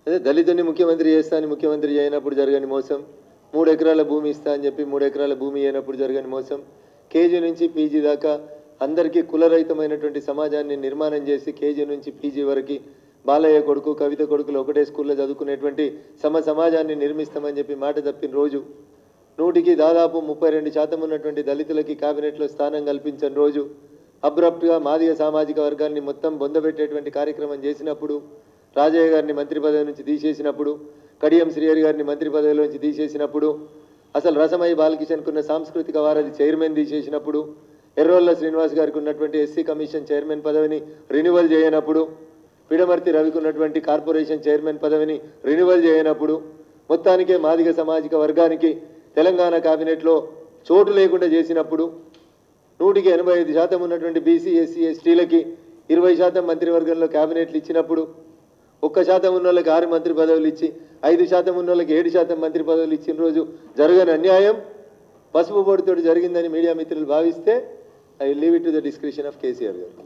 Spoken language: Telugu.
అదే దళితుని ముఖ్యమంత్రి చేస్తా అని ముఖ్యమంత్రి చేయనప్పుడు జరగని మోసం మూడు ఎకరాల భూమి ఇస్తా అని చెప్పి మూడు ఎకరాల భూమి అయినప్పుడు జరగని మోసం కేజీ నుంచి పీజీ దాకా అందరికీ కులరహితమైనటువంటి సమాజాన్ని నిర్మాణం చేసి కేజీ నుంచి పీజీ వరకు బాలయ్య కొడుకు కవిత కొడుకులు ఒకటే స్కూల్లో చదువుకునేటువంటి సమ సమాజాన్ని నిర్మిస్తామని చెప్పి మాట తప్పిన రోజు నూటికి దాదాపు ముప్పై రెండు శాతం ఉన్నటువంటి దళితులకి కేబినెట్లో స్థానం కల్పించని రోజు అబ్రప్ట్గా మాదిగ సామాజిక వర్గాన్ని మొత్తం బొందబెట్టేటువంటి కార్యక్రమం చేసినప్పుడు రాజయ్య గారిని మంత్రి పదవి నుంచి తీసేసినప్పుడు కడియం శ్రీహరి గారిని మంత్రి పదవి నుంచి తీసేసినప్పుడు అసలు రసమయ్య బాలకిషన్కున్న సాంస్కృతిక వారధి చైర్మన్ తీసేసినప్పుడు ఎర్రోళ్ళ శ్రీనివాస్ గారికి ఉన్నటువంటి ఎస్సీ కమిషన్ చైర్మన్ పదవిని రెన్యువల్ చేయనప్పుడు పిడమర్తి రవికి ఉన్నటువంటి కార్పొరేషన్ చైర్మన్ పదవిని రెన్యువల్ చేయనప్పుడు మొత్తానికే మాదిగ సామాజిక వర్గానికి తెలంగాణ కేబినెట్లో చోటు లేకుండా చేసినప్పుడు నూటికి ఎనభై ఐదు శాతం ఉన్నటువంటి బీసీ ఎస్సీ ఎస్టీలకి ఇరవై శాతం మంత్రివర్గంలో కేబినెట్లు ఇచ్చినప్పుడు ఒక్క శాతం ఉన్న వాళ్ళకి ఆరు మంత్రి పదవులు ఇచ్చి ఐదు శాతం ఉన్న వాళ్ళకి ఏడు శాతం మంత్రి పదవులు ఇచ్చిన రోజు జరగని అన్యాయం పసుపు బోర్డుతో జరిగిందని మీడియా మిత్రులు భావిస్తే I leave it to the description of KCR గారు